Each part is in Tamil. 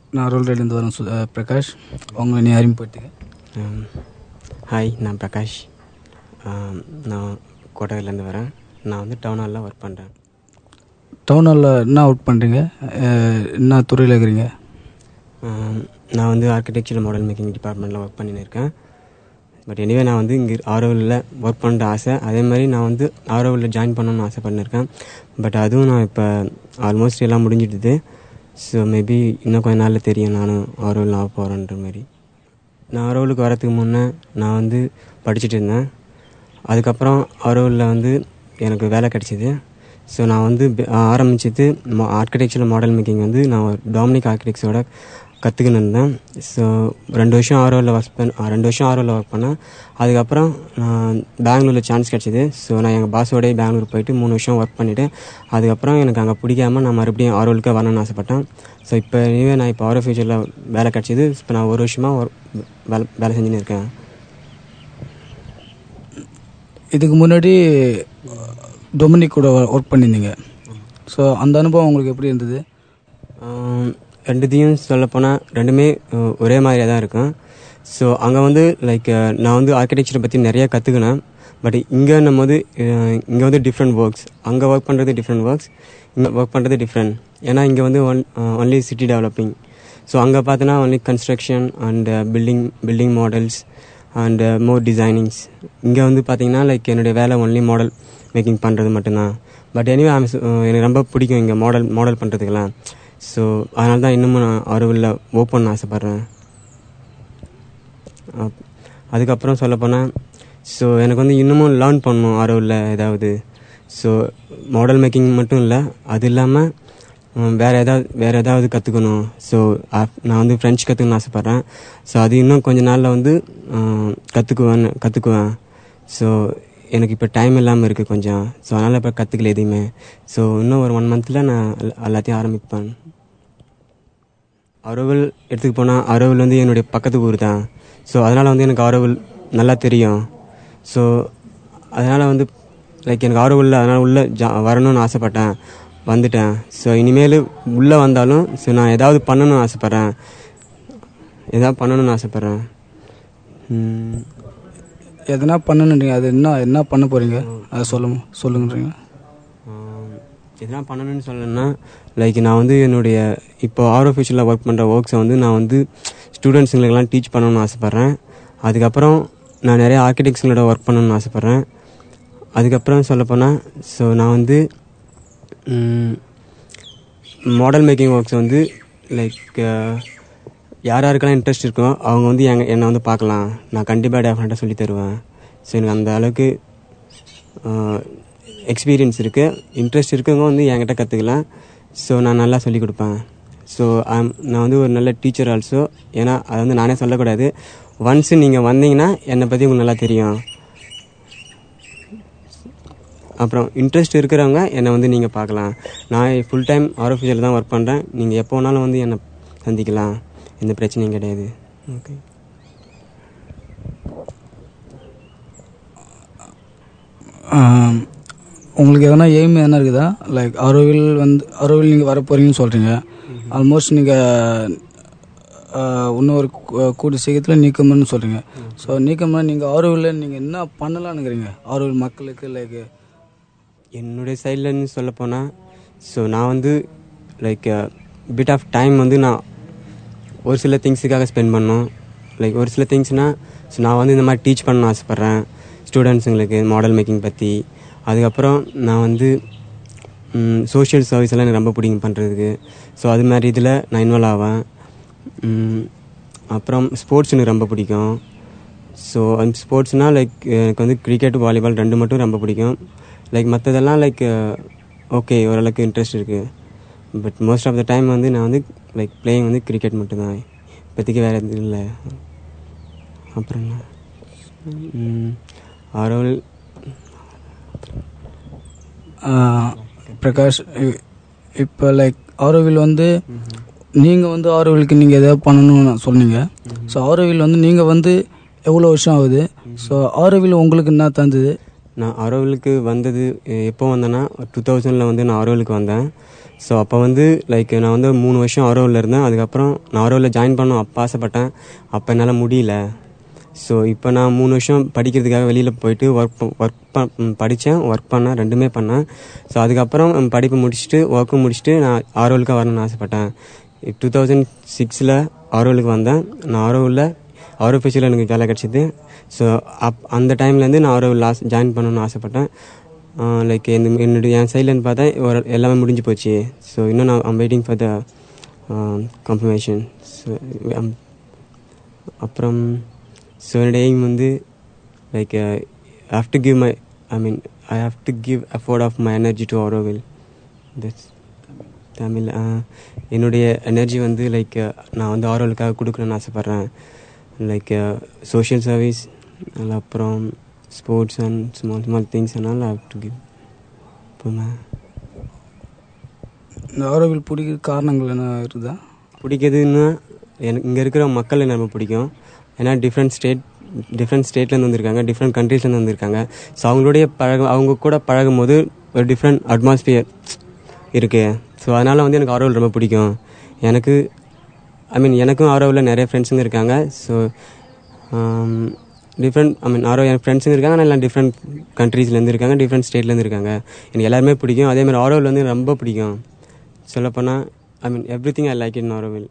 நான் ரோல்ரேலேருந்து வரேன் சு அஹ் பிரகாஷ் அவங்க நீ அறிமுகப்படுத்திக்க Um, ஹாய் நான் பிரகாஷ் Um, நான் கோட்டகிலேருந்து வரேன் நான் வந்து டவுன் ஹாலில் ஒர்க் பண்ணுறேன் டவுன் ஹாலில் என்ன ஒர்க் பண்ணுறீங்க என்ன துறையில் இருக்கிறீங்க நான் வந்து ஆர்கிடெக்சர் மாடல் மேக்கிங் டிபார்ட்மெண்ட்டில் ஒர்க் பண்ணின்னு இருக்கேன் பட் எனிவே நான் வந்து இங்கே ஆரோவில் ஒர்க் பண்ணுற ஆசை அதே மாதிரி நான் வந்து ஆரோவில் ஜாயின் பண்ணணும்னு ஆசை பண்ணியிருக்கேன் பட் அதுவும் நான் இப்போ ஆல்மோஸ்ட் எல்லாம் முடிஞ்சிடுது ஸோ மேபி இன்னும் கொஞ்ச நாளில் தெரியும் நானும் ஆரோவில் ஆக போகிறேன்ற மாதிரி நான் ஆரோவிலுக்கு வரதுக்கு முன்னே நான் வந்து படிச்சுட்டு இருந்தேன் அதுக்கப்புறம் ஆரோவில் வந்து எனக்கு வேலை கிடச்சிது ஸோ நான் வந்து ப- ஆரம்பிச்சது ஆர்கிடெக்சர் மாடல் மேக்கிங் வந்து நான் டாமினிக் ஆர்கிடெக்ட்ஸோட கற்றுக்கின்னு இருந்தேன் ஸோ ரெண்டு வருஷம் ஆரோவில் ஒர்க் பண்ண ரெண்டு வருஷம் ஆரோவில் ஒர்க் பண்ணேன் அதுக்கப்புறம் நான் பெங்களூரில் சான்ஸ் கிடச்சிது ஸோ நான் எங்கள் பாஸோடய பெங்களூர் போயிட்டு மூணு வருஷம் ஒர்க் பண்ணிவிட்டு அதுக்கப்புறம் எனக்கு அங்கே பிடிக்காம நான் மறுபடியும் ஆரோலுக்கு வரணும்னு ஆசைப்பட்டேன் ஸோ இப்போ இதுவே நான் இப்போ ஆரோ ஃபியூச்சரில் வேலை கிடச்சிது இப்போ நான் ஒரு வருஷமாக ஒர்க் வேலை வேலை செஞ்சுன்னு இருக்கேன் இதுக்கு முன்னாடி டொமினிக் கூட ஒர்க் பண்ணியிருந்தீங்க ஸோ அந்த அனுபவம் உங்களுக்கு எப்படி இருந்தது ஆம், ரெண்டுத்தையும் சொல்லப்போனால் ரெண்டுமே அஹ், ஒரே மாதிரியாக தான் இருக்கும் ஸோ அங்கே வந்து லைக் நான் வந்து ஆர்கிடெக்சரை பற்றி நிறைய கற்றுக்கினேன் பட் இங்கேன்னும் போது இங்கே வந்து டிஃப்ரெண்ட் ஒர்க்ஸ் அங்கே ஒர்க் பண்ணுறது டிஃப்ரெண்ட் ஒர்க்ஸ் இங்கே ஒர்க் பண்ணுறது டிஃப்ரெண்ட் ஏன்னா இங்கே வந்து one only city developing so அங்கே பார்த்தோன்னா only construction and building building models and more designings இங்கே வந்து பார்த்தீங்கன்னா லைக் என்னுடைய வேலை ஒன்லி மாடல் மேக்கிங் பண்ணுறது மட்டும்தான் பட் எனிவே எனக்கு ரொம்ப பிடிக்கும் இங்கே மாடல் மாடல் பண்ணுறதுக்கெல்லாம் ஸோ அதனால தான் இன்னமும் நான் அறுவலில் ஓப்பன் ஆசைப்பட்றேன் அப்- அதுக்கப்புறம் சொல்லப்போனால் ஸோ எனக்கு வந்து இன்னமும் லேர்ன் பண்ணணும் அறுவலில் ஏதாவது ஸோ மாடல் மேக்கிங் மட்டும் இல்லை அது இல்லாமல் வேறு ஏதாவது வேறு ஏதாவது கற்றுக்கணும் ஸோ நான் வந்து ஃப்ரெஞ்ச் கற்றுக்கணும்னு ஆசைப்பட்றேன் ஸோ அது இன்னும் கொஞ்ச நாளில் வந்து கற்றுக்குவேன்னு கற்றுக்குவேன் ஸோ எனக்கு இப்போ டைம் இல்லாமல் இருக்குது கொஞ்சம் ஸோ அதனால் இப்போ கற்றுக்கல எதையுமே ஸோ இன்னும் ஒரு ஒன் மந்தில் நான் எல்லா- எல்லாத்தையும் ஆரம்பிப்பேன் அரவல் எடுத்துக்க போனால் அரவல் வந்து என்னுடைய பக்கத்து ஊர் தான் ஸோ அதனால் வந்து எனக்கு அரவல் நல்லா தெரியும் ஸோ அதனால் வந்து லைக் எனக்கு ஆர்வம் அதனால் உள்ளே ஜா வரணும்னு ஆசைப்பட்டேன் வந்துட்டேன் ஸோ இனிமேல் உள்ளே வந்தாலும் ஸோ நான் ஏதாவது பண்ணணும்னு ஆசைப்பட்றேன் ஏதாவது பண்ணணும்னு ஆசைப்பட்றேன் ம், எதனா பண்ணணுன்றீங்க அது என்ன என்ன பண்ண போகிறீங்க அதை சொல்ல சொல்லுங்கன்றீங்க ஆம், எதனா பண்ணணும்னு சொல்லணும்னா லைக் நான் வந்து என்னுடைய இப்போ ஆரோ ஃபியூச்சரில் ஒர்க் பண்ணுற ஒர்க்ஸை வந்து நான் வந்து ஸ்டூடெண்ட்ஸுங்களுக்கெல்லாம் டீச் பண்ணணும்னு ஆசைப்பட்றேன் அதுக்கப்புறம் நான் நிறைய ஆர்கிடெக்ட்ஸுங்களோட ஒர்க் பண்ணணும்னு ஆசைப்பட்றேன் அதுக்கப்புறம் சொல்லப்போனால் ஸோ நான் வந்து மாடல் மேக்கிங் ஒர்க்ஸ் வந்து லைக் யார் யாருக்கெல்லாம் இன்ட்ரெஸ்ட் இருக்கோ அவங்க வந்து எங்க என்னை வந்து பார்க்கலாம் நான் கண்டிப்பாக டெஃபினட்டாக சொல்லி தருவேன் ஸோ எனக்கு அந்த அளவுக்கு எக்ஸ்பீரியன்ஸ் இருக்குது இன்ட்ரெஸ்ட் இருக்கவங்க வந்து என்கிட்ட கற்றுக்கலாம் ஸோ நான் நல்லா சொல்லிக் கொடுப்பேன் ஸோ நான் வந்து ஒரு நல்ல டீச்சர் ஆல்சோ ஏன்னா அதை வந்து நானே சொல்லக்கூடாது ஒன்ஸ் நீங்கள் வந்தீங்கன்னா என்னை பற்றி உங்களுக்கு நல்லா தெரியும் அப்புறம் இன்ட்ரெஸ்ட் இருக்கிறவங்க என்னை வந்து நீங்கள் பார்க்கலாம் நான் ஃபுல் டைம் ஆரோஃபிஷியல் தான் ஒர்க் பண்ணுறேன் நீங்கள் எப்போ வேணாலும் வந்து என்னை சந்திக்கலாம் எந்த பிரச்சனையும் கிடையாது ஓகே ஆம், உங்களுக்கு எதனா எய்ம் எதனா இருக்குதா லைக் அறுவில் வந்து அறுவில் நீங்கள் வர போகிறீங்கன்னு சொல்கிறீங்க ஆல்மோஸ்ட் நீங்கள் இன்னொரு கூ- கூடிய சீக்கிரத்தில் நீக்கம்னு சொல்கிறீங்க ஸோ நீக்கம்னா நீங்கள் ஆரோவில் நீங்கள் என்ன பண்ணலான்னுக்கிறீங்க ஆரோவில் மக்களுக்கு லைக் என்னுடைய சைட்லேருந்து சொல்ல போனால் ஸோ நான் வந்து லைக் பிட் ஆஃப் டைம் வந்து நான் ஒரு சில திங்ஸுக்காக ஸ்பெண்ட் பண்ணோம் லைக் ஒரு சில திங்ஸ்னால் ஸோ நான் வந்து இந்த மாதிரி டீச் பண்ண ஆசைப்பட்றேன் ஸ்டூடெண்ட்ஸுங்களுக்கு மாடல் மேக்கிங் பற்றி அதுக்கப்புறம் நான் வந்து சோஷியல் சர்வீஸ் எல்லாம் எனக்கு ரொம்ப பிடிக்கும் பண்ணுறதுக்கு ஸோ அது மாதிரி இதில் நான் இன்வால்வ் ஆவேன் ம், அப்புறம் ஸ்போர்ட்ஸ் எனக்கு ரொம்ப பிடிக்கும் ஸோ அந்த ஸ்போர்ட்ஸ்னால் லைக் எனக்கு வந்து கிரிக்கெட் வாலிபால் ரெண்டு மட்டும் ரொம்ப பிடிக்கும் லைக் மற்றதெல்லாம் லைக் ஓகே ஓரளவுக்கு இன்ட்ரெஸ்ட் இருக்குது but most of the time வந்து நான் வந்து லைக் பிளேயிங் வந்து கிரிக்கெட் மட்டும்தான் இப்போதைக்கு வேறு எதுவும் இல்லை அப்புறம் என்ன ம், ஆரோல் பிரகாஷ் இப்போ லைக் ஆரோவில் வந்து நீங்கள் வந்து ஆரோவிலுக்கு நீங்கள் எதாவது பண்ணணும்னு சொன்னீங்க ஸோ ஆரோவில் வந்து நீங்கள் வந்து எவ்வளோ வருஷம் ஆகுது ஸோ ஆரோவில் உங்களுக்கு என்ன தந்தது நான் ஆரோவிலுக்கு வந்தது எ- எப்போ வந்தேன்னா டூ தௌசண்டில் வந்து நான் ஆரோவிலுக்கு வந்தேன் ஸோ அப்போ வந்து லைக் நான் வந்து மூணு வருஷம் ஆரோவில் இருந்தேன் அதுக்கப்புறம் நான் ஆரோவில் ஜாயின் பண்ணணும் அப்போ ஆசைப்பட்டேன் அப்போ என்னால் முடியல ஸோ இப்போ நான் மூணு வருஷம் படிக்கிறதுக்காக வெளியில் போயிட்டு ஒர்க் ஒர்க் ப படித்தேன் ஒர்க் பண்ணேன் ரெண்டுமே பண்ணேன் ஸோ அதுக்கப்புறம் ம், படிப்பு முடிச்சுட்டு ஒர்க்கும் முடிச்சுட்டு நான் ஆரோலுக்கு வரணும்னு ஆசைப்பட்டேன் டூ தௌசண்ட் சிக்ஸில் ஆரோலுக்கு வந்தேன் நான் ஆரோவில் ஆரோ ஃபெஷியில் எனக்கு வேலை கிடச்சிது ஸோ அப் அந்த டைம்லேருந்து நான் ஆரோ லாஸ்ட் ஜாயின் பண்ணணும்னு ஆசைப்பட்டேன் லைக் இந்த என்னுடைய என் சைட்லேருந்து பார்த்தா ஒரு எல்லாமே முடிஞ்சு போச்சு ஸோ இன்னும் நான் I'm waiting for the confirmation so அப்புறம் ஸோ என்னோட எய்ம் வந்து like I have to give my I mean I have to give a fourth of my energy to Auroville that's Tamil என்னுடைய எனர்ஜி வந்து லைக் நான் வந்து ஆரோலுக்காக கொடுக்கணும்னு ஆசைப்பட்றேன் லைக் சோஷியல் சர்வீஸ் அப்புறம் sports and small small things அதனால் ஐ ஹவ் டு கிவ் அப்புறமா இந்த ஆரோவில் பிடிக்கிற காரணங்கள் என்ன இருக்குதா பிடிக்கிறதுன்னா எனக்கு இங்கே இருக்கிற மக்கள் எனக்கு ரொம்ப பிடிக்கும் ஏன்னா டிஃப்ரெண்ட் ஸ்டேட் டிஃப்ரெண்ட் ஸ்டேட்லேருந்து வந்திருக்காங்க டிஃப்ரெண்ட் கண்ட்ரீஸ்லேருந்து வந்திருக்காங்க ஸோ அவங்களுடைய பழக அவங்க கூட பழகும் போது ஒரு டிஃப்ரெண்ட் அட்மாஸ்பியர் இருக்கு ஸோ அதனால் வந்து எனக்கு ஆரோவில் ரொம்ப பிடிக்கும் எனக்கு ஐ மீன் எனக்கும் ஆரோவில் நிறைய ஃப்ரெண்ட்ஸுங்க இருக்காங்க ஸோ டிஃப்ரெண்ட் ஐ மீன் ஆரோ என் ஃப்ரெண்ட்ஸுங்க இருக்காங்க ஆனால் எல்லாம் டிஃப்ரெண்ட் கண்ட்ரீஸ்லேருந்து இருக்காங்க டிஃப்ரெண்ட் ஸ்டேட்லேருந்து இருக்காங்க எனக்கு எல்லாருமே பிடிக்கும் அதே மாதிரி ஆரோவில் வந்து ரொம்ப பிடிக்கும் சொல்லப்போனால் I mean everything I like in Auroville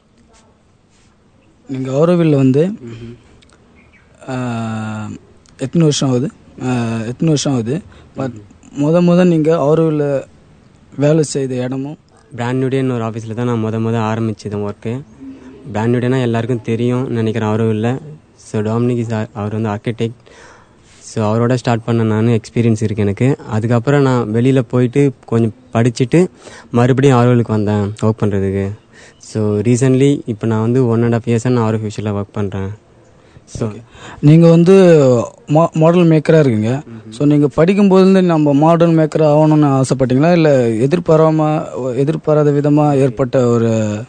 நீங்கள் ஆரோவில் வந்து ஆஹ், எத்தனை வருஷம் ஆகுது ஆஹ், எத்தனை வருஷம் ஆகுது பட் முத முத நீங்கள் ஆரோவில் வேலை செய்த இடமும் பிராண்ட்னுடேன்னு ஒரு ஆஃபீஸில் தான் நான் முத முத ஆரம்பிச்சது ஒர்க்கு பிராண்ட்னுடேனா எல்லாருக்கும் தெரியும் நினைக்கிறேன் அவரும் இல்லை ஸோ டாமினிக் இஸ் அவர் வந்து ஆர்கிடெக்ட் ஸோ அவரோட ஸ்டார்ட் பண்ண நான் எக்ஸ்பீரியன்ஸ் இருக்குது எனக்கு அதுக்கப்புறம் நான் வெளியில் போயிட்டு கொஞ்சம் படிச்சுட்டு மறுபடியும் ஆரோலுக்கு வந்தேன் ஒர்க் பண்ணுறதுக்கு ஸோ ரீசன்ட்லி இப்போ நான் வந்து ஒன் அண்ட் ஆஃப் இயர்ஸாக நான் ஆரோ ஃபியூச்சரில் ஒர்க் பண்ணுறேன் ஸோ நீங்கள் வந்து மா மாடல் மேக்கராக இருக்கீங்க ஸோ நீங்கள் படிக்கும்போதுலேருந்து நம்ம மாடல் மேக்கர் ஆகணும்னு ஆசைப்பட்டீங்களா இல்லை எதிர்பாராம எதிர்பாராத விதமாக ஏற்பட்ட ஒரு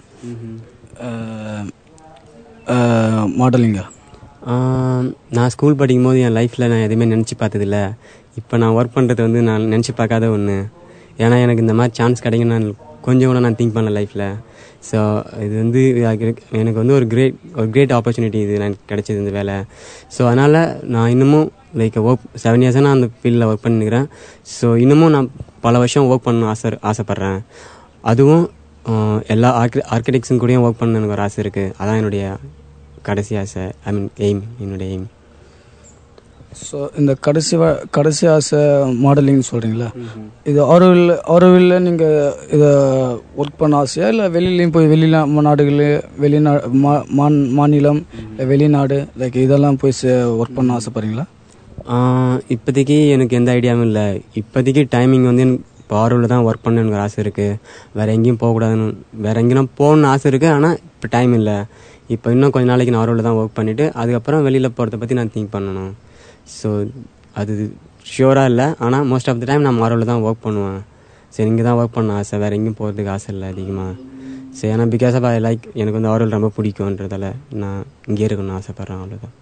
மாடலிங்கா ஆம், நான் ஸ்கூல் படிக்கும்போது என் லைஃப்பில் நான் எதுவுமே நினச்சி பார்த்ததில்ல இப்போ நான் ஒர்க் பண்ணுறது வந்து நான் நினச்சி பார்க்காத ஒன்று ஏன்னா எனக்கு இந்த மாதிரி சான்ஸ் கிடைக்கும் நான் கொஞ்சம் கூட நான் திங்க் பண்ணல லைஃப்பில் ஸோ இது வந்து எனக்கு வந்து ஒரு கிரேட் ஒரு கிரேட் ஆப்பர்ச்சுனிட்டி இது எனக்கு கிடைச்சது இந்த வேலை ஸோ அதனால் நான் இன்னமும் லைக் ஒர்க் செவன் இயர்ஸாக நான் அந்த ஃபீல்டில் ஒர்க் பண்ணிக்கிறேன் ஸோ இன்னமும் நான் பல வருஷம் ஒர்க் பண்ணணும் ஆசை ஆசைப்பட்றேன் அதுவும் ஆஹ், எல்லா ஆர்கி ஆர்கிடெக்ட்ஸும் கூடயும் ஒர்க் பண்ண எனக்கு ஒரு ஆசை இருக்குது அதான் என்னுடைய கடைசி ஆசை ஐ மீன் எய்ம் என்னுடைய எய்ம் ஸோ இந்த கடைசி வ- கடைசி ஆசை மாடலிங்னு சொல்கிறீங்களா இது ஆரோவில் ஆரோவில் நீங்கள் இதை ஒர்க் பண்ண ஆசையா இல்லை வெளியிலையும் போய் வெளிநா நாடுகள் வெளிநா மா மான்- மாநிலம் இல்லை வெளிநாடு லைக் இதெல்லாம் போய் ஒர்க் பண்ண ஆசைப்படுறீங்களா ஆஹ், இப்போதைக்கு எனக்கு எந்த ஐடியாவும் இல்லை இப்போதைக்கு டைமிங் வந்து எனக்கு இப்போ ஆர்வலில் தான் ஒர்க் பண்ண எனக்கு ஒரு ஆசை இருக்குது வேறு எங்கேயும் போகக்கூடாதுன்னு வேறு எங்கேயும் போகணும்னு ஆசை இருக்குது ஆனால் இப்போ டைம் இல்லை இப்போ இன்னும் கொஞ்ச நாளைக்கு நான் ஆர்வலில் தான் ஒர்க் பண்ணிவிட்டு அதுக்கப்புறம் வெளியில் போகிறத பற்றி நான் திங்க் பண்ணணும் ஸோ அது ஷியோராக இல்லை ஆனால் மோஸ்ட் ஆஃப் த டைம் நான் ஆர்வலில் தான் ஒர்க் பண்ணுவேன் சரி இங்கே தான் ஒர்க் பண்ண ஆசை வேறு எங்கேயும் போகிறதுக்கு ஆசை இல்லை அதிகமாக சரி ஏன்னா பிகாஸ் ஆஃப் ஐ லைக் எனக்கு வந்து ஆர்வல் ரொம்ப பிடிக்கும்ன்றதால நான் இங்கே இருக்கணும்னு ஆசைப்பட்றேன் அவ்வளோதான்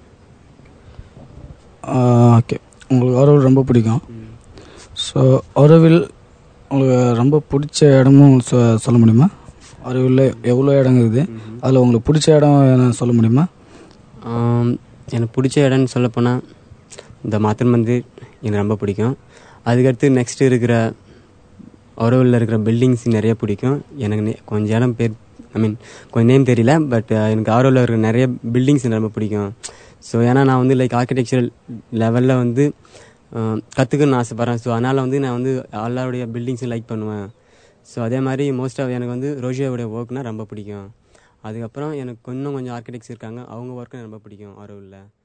ஓகே உங்களுக்கு ஆரோவில் ரொம்ப பிடிக்கும் ஸோ ஆரோவில் உங்களுக்கு ரொம்ப பிடிச்ச இடமும் சொ- சொல்ல முடியுமா ஆரோவில் எவ்வளோ இடம் இருக்குது அதில் உங்களுக்கு பிடிச்ச இடம் என்ன சொல்ல முடியுமா ஆம், எனக்கு பிடிச்ச இடம்னு சொல்லப்போனால் இந்த மாத்திரம் மந்திர் எனக்கு ரொம்ப பிடிக்கும் அதுக்கடுத்து நெக்ஸ்ட் இருக்கிற ஒரவில் இருக்கிற பில்டிங்ஸ் நிறைய பிடிக்கும் எனக்கு நெ- கொஞ்சம் இடம் பேர் ஐ மீன் கொஞ்சம் நேம் தெரியல பட் எனக்கு ஆரோவில் இருக்கிற நிறைய பில்டிங்ஸ் எனக்கு ரொம்ப பிடிக்கும் ஸோ ஏன்னா நான் வந்து லைக் ஆர்கிடெக்சரல் லெவலில் வந்து கற்றுக்கணும்னு ஆசைப்பட்றேன் ஸோ அதனால் வந்து நான் வந்து எல்லாருடைய பில்டிங்ஸும் லைக் பண்ணுவேன் ஸோ அதே மாதிரி மோஸ்ட் ஆஃப் எனக்கு வந்து ரோஷியாவுடைய ஒர்க்னால் ரொம்ப பிடிக்கும் அதுக்கப்புறம் எனக்கு இன்னும் கொஞ்சம் ஆர்கிடெக்ட்ஸ் இருக்காங்க அவங்க ஒர்க்கும் ரொம்ப பிடிக்கும் ஆரோவில்